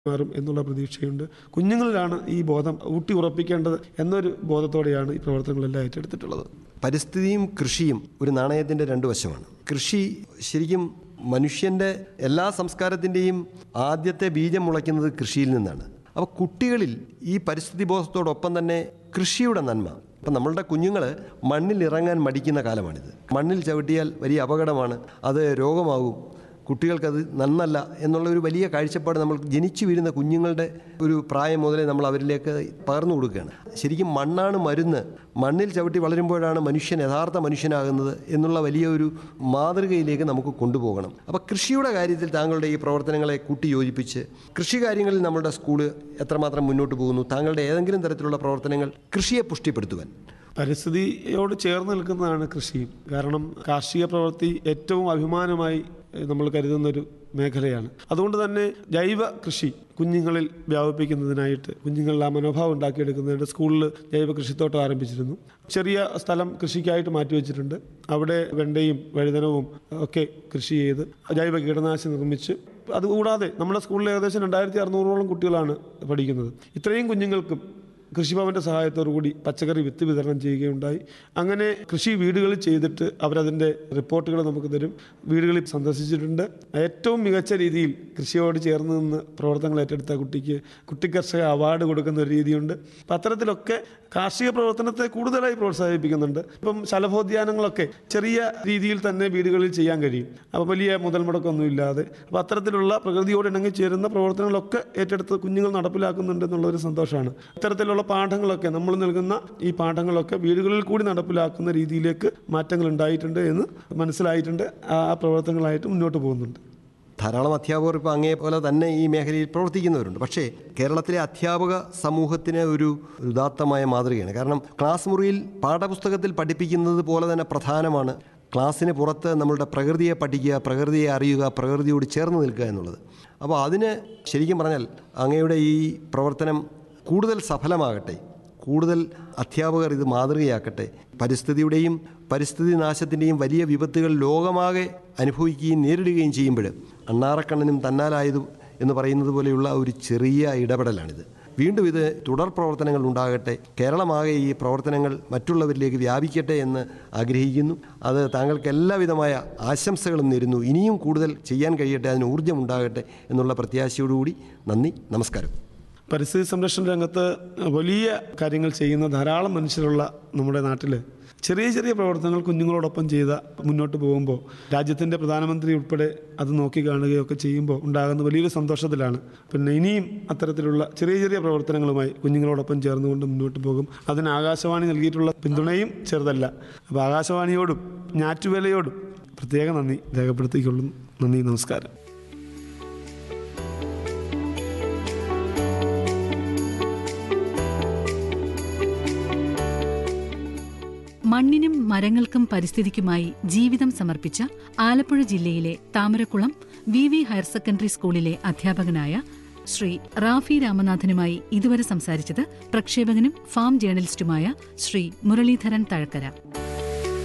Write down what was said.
മാറും എന്നുള്ള പ്രതീക്ഷയുണ്ട് കുഞ്ഞുങ്ങളിലാണ് ഈ ബോധം ഊട്ടി ഉറപ്പിക്കേണ്ടത് എന്നൊരു ബോധത്തോടെയാണ് ഈ പ്രവർത്തനങ്ങളെല്ലാം ഏറ്റെടുത്തിട്ടുള്ളത് പരിസ്ഥിതിയും കൃഷിയും ഒരു നാണയത്തിൻ്റെ രണ്ട് വശമാണ് കൃഷി ശരിക്കും മനുഷ്യൻ്റെ എല്ലാ സംസ്കാരത്തിൻ്റെയും ആദ്യത്തെ ബീജം മുളയ്ക്കുന്നത് കൃഷിയിൽ നിന്നാണ് അപ്പോൾ കുട്ടികളിൽ ഈ പരിസ്ഥിതി ബോധത്തോടൊപ്പം തന്നെ കൃഷിയുടെ നന്മ അപ്പം നമ്മളുടെ കുഞ്ഞുങ്ങൾ മണ്ണിൽ ഇറങ്ങാൻ മടിക്കുന്ന കാലമാണിത് മണ്ണിൽ ചവിട്ടിയാൽ വലിയ അപകടമാണ് അത് രോഗമാകും കുട്ടികൾക്കത് നന്നല്ല എന്നുള്ള ഒരു വലിയ കാഴ്ചപ്പാട് നമ്മൾ ജനിച്ചു വീഴുന്ന കുഞ്ഞുങ്ങളുടെ ഒരു പ്രായം മുതലേ നമ്മൾ അവരിലേക്ക് പകർന്നു കൊടുക്കുകയാണ് ശരിക്കും മണ്ണാണ് മരുന്ന് മണ്ണിൽ ചവിട്ടി വളരുമ്പോഴാണ് മനുഷ്യൻ യഥാർത്ഥ മനുഷ്യനാകുന്നത് എന്നുള്ള വലിയ ഒരു മാതൃകയിലേക്ക് നമുക്ക് കൊണ്ടുപോകണം അപ്പോൾ കൃഷിയുടെ കാര്യത്തിൽ താങ്കളുടെ ഈ പ്രവർത്തനങ്ങളെ കൂട്ടി യോജിപ്പിച്ച് കൃഷി കാര്യങ്ങളിൽ നമ്മുടെ സ്കൂള് എത്രമാത്രം മുന്നോട്ട് പോകുന്നു താങ്കളുടെ ഏതെങ്കിലും തരത്തിലുള്ള പ്രവർത്തനങ്ങൾ കൃഷിയെ പുഷ്ടിപ്പെടുത്തുവാൻ പരിസ്ഥിതിയോട് ചേർന്ന് നിൽക്കുന്നതാണ് കൃഷിയും കാരണം കാർഷിക പ്രവൃത്തി ഏറ്റവും അഭിമാനമായി ഏഹ്, നമ്മൾ കരുതുന്നൊരു മേഖലയാണ് അതുകൊണ്ട് തന്നെ ജൈവ കൃഷി കുഞ്ഞുങ്ങളിൽ വ്യാപിപ്പിക്കുന്നതിനായിട്ട് കുഞ്ഞുങ്ങളിൽ ആ മനോഭാവം ഉണ്ടാക്കിയെടുക്കുന്നതിന് സ്കൂളിൽ ജൈവ കൃഷിത്തോട്ടം ആരംഭിച്ചിരുന്നു ചെറിയ സ്ഥലം കൃഷിക്കായിട്ട് മാറ്റിവെച്ചിട്ടുണ്ട് അവിടെ വെണ്ടയും വഴുതനവും ഒക്കെ കൃഷി ചെയ്ത് ജൈവ കീടനാശിനി നിർമ്മിച്ച് അതുകൂടാതെ നമ്മുടെ സ്കൂളിൽ ഏകദേശം രണ്ടായിരത്തി അറുന്നൂറോളം കുട്ടികളാണ് പഠിക്കുന്നത് ഇത്രയും കുഞ്ഞുങ്ങൾക്കും കൃഷിഭവന്റെ സഹായത്തോടു കൂടി പച്ചക്കറി വിത്ത് വിതരണം ചെയ്യുകയുണ്ടായി അങ്ങനെ കൃഷി വീടുകളിൽ ചെയ്തിട്ട് അവരതിൻ്റെ റിപ്പോർട്ടുകൾ നമുക്ക് തരും വീടുകളിൽ സന്ദർശിച്ചിട്ടുണ്ട് ഏറ്റവും മികച്ച രീതിയിൽ കൃഷിയോട് ചേർന്ന് നിന്ന് പ്രവർത്തനങ്ങൾ ഏറ്റെടുത്ത കുട്ടിക്ക് കുട്ടി കർഷക അവാർഡ് കൊടുക്കുന്ന ഒരു രീതിയുണ്ട് അപ്പം അത്തരത്തിലൊക്കെ കാർഷിക പ്രവർത്തനത്തെ കൂടുതലായി പ്രോത്സാഹിപ്പിക്കുന്നുണ്ട് ഇപ്പം ശലഭോദ്യാനങ്ങളൊക്കെ ചെറിയ രീതിയിൽ തന്നെ വീടുകളിൽ ചെയ്യാൻ കഴിയും അപ്പോൾ വലിയ മുതൽ മുടക്കൊന്നും ഇല്ലാതെ അപ്പോൾ അത്തരത്തിലുള്ള പ്രകൃതിയോട് ഇണങ്ങി ചേരുന്ന പ്രവർത്തനങ്ങളൊക്കെ ഏറ്റെടുത്ത് കുഞ്ഞുങ്ങൾ നടപ്പിലാക്കുന്നുണ്ട് എന്നുള്ളൊരു സന്തോഷമാണ് ഇത്തരത്തിലുള്ള പാഠങ്ങളൊക്കെ നമ്മൾ നൽകുന്ന ഈ പാഠങ്ങളൊക്കെ വീടുകളിൽ കൂടി നടപ്പിലാക്കുന്ന രീതിയിലേക്ക് മാറ്റങ്ങൾ ഉണ്ടായിട്ടുണ്ട് എന്ന് മനസ്സിലായിട്ടുണ്ട് ആ പ്രവർത്തനങ്ങളായിട്ട് മുന്നോട്ട് പോകുന്നുണ്ട് ധാരാളം അധ്യാപകർ ഇപ്പോൾ അങ്ങേ പോലെ തന്നെ ഈ മേഖലയിൽ പ്രവർത്തിക്കുന്നവരുണ്ട് പക്ഷേ കേരളത്തിലെ അധ്യാപക സമൂഹത്തിന് ഒരു ഉദാത്തമായ മാതൃകയാണ് കാരണം ക്ലാസ് മുറിയിൽ പാഠപുസ്തകത്തിൽ പഠിപ്പിക്കുന്നത് പോലെ തന്നെ പ്രധാനമാണ് ക്ലാസ്സിന് പുറത്ത് നമ്മളുടെ പ്രകൃതിയെ പഠിക്കുക പ്രകൃതിയെ അറിയുക പ്രകൃതിയോട് ചേർന്ന് നിൽക്കുക എന്നുള്ളത് അപ്പോൾ അതിന് ശരിക്കും പറഞ്ഞാൽ അങ്ങയുടെ ഈ പ്രവർത്തനം കൂടുതൽ സഫലമാകട്ടെ കൂടുതൽ അധ്യാപകർ ഇത് മാതൃകയാക്കട്ടെ പരിസ്ഥിതിയുടെയും പരിസ്ഥിതി നാശത്തിൻ്റെയും വലിയ വിപത്തുകൾ ലോകമാകെ അനുഭവിക്കുകയും നേരിടുകയും ചെയ്യുമ്പോൾ അണ്ണാറക്കണ്ണനും തന്നാലായതും എന്ന് പറയുന്നത് പോലെയുള്ള ഒരു ചെറിയ ഇടപെടലാണിത് വീണ്ടും ഇത് തുടർ പ്രവർത്തനങ്ങൾ ഉണ്ടാകട്ടെ കേരളമാകെ ഈ പ്രവർത്തനങ്ങൾ മറ്റുള്ളവരിലേക്ക് വ്യാപിക്കട്ടെ എന്ന് ആഗ്രഹിക്കുന്നു അത് താങ്കൾക്ക് എല്ലാവിധമായ ആശംസകളും നേരുന്നു ഇനിയും കൂടുതൽ ചെയ്യാൻ കഴിയട്ടെ അതിന് ഊർജ്ജം ഉണ്ടാകട്ടെ എന്നുള്ള പ്രത്യാശയോടുകൂടി നന്ദി നമസ്കാരം പരിസ്ഥിതി സംരക്ഷണ രംഗത്ത് വലിയ കാര്യങ്ങൾ ചെയ്യുന്ന ധാരാളം മനുഷ്യരുള്ള നമ്മുടെ നാട്ടിൽ ചെറിയ ചെറിയ പ്രവർത്തനങ്ങൾ കുഞ്ഞുങ്ങളോടൊപ്പം ചെയ്ത മുന്നോട്ട് പോകുമ്പോൾ രാജ്യത്തിൻ്റെ പ്രധാനമന്ത്രി ഉൾപ്പെടെ അത് നോക്കി കാണുകയൊക്കെ ചെയ്യുമ്പോൾ ഉണ്ടാകുന്ന വലിയൊരു സന്തോഷത്തിലാണ് പിന്നെ ഇനിയും അത്തരത്തിലുള്ള ചെറിയ ചെറിയ പ്രവർത്തനങ്ങളുമായി കുഞ്ഞുങ്ങളോടൊപ്പം ചേർന്നുകൊണ്ട് മുന്നോട്ട് പോകും അതിന് ആകാശവാണി നൽകിയിട്ടുള്ള പിന്തുണയും ചെറുതല്ല അപ്പോൾ ആകാശവാണിയോടും ഞാറ്റുവേലയോടും പ്രത്യേക നന്ദി രേഖപ്പെടുത്തിക്കൊള്ളുന്നു നന്ദി നമസ്കാരം മണ്ണിനും മരങ്ങൾക്കും പരിസ്ഥിതിക്കുമായി ജീവിതം സമർപ്പിച്ച ആലപ്പുഴ ജില്ലയിലെ Thamarakkulam V V higher secondary സ്കൂളിലെ അധ്യാപകനായ ശ്രീ റാഫി രാമനാഥനുമായി ഇതുവരെ സംസാരിച്ചത് പ്രക്ഷേപകനും ഫാം ജേർണലിസ്റ്റുമായ ശ്രീ മുരളീധരൻ തഴക്കര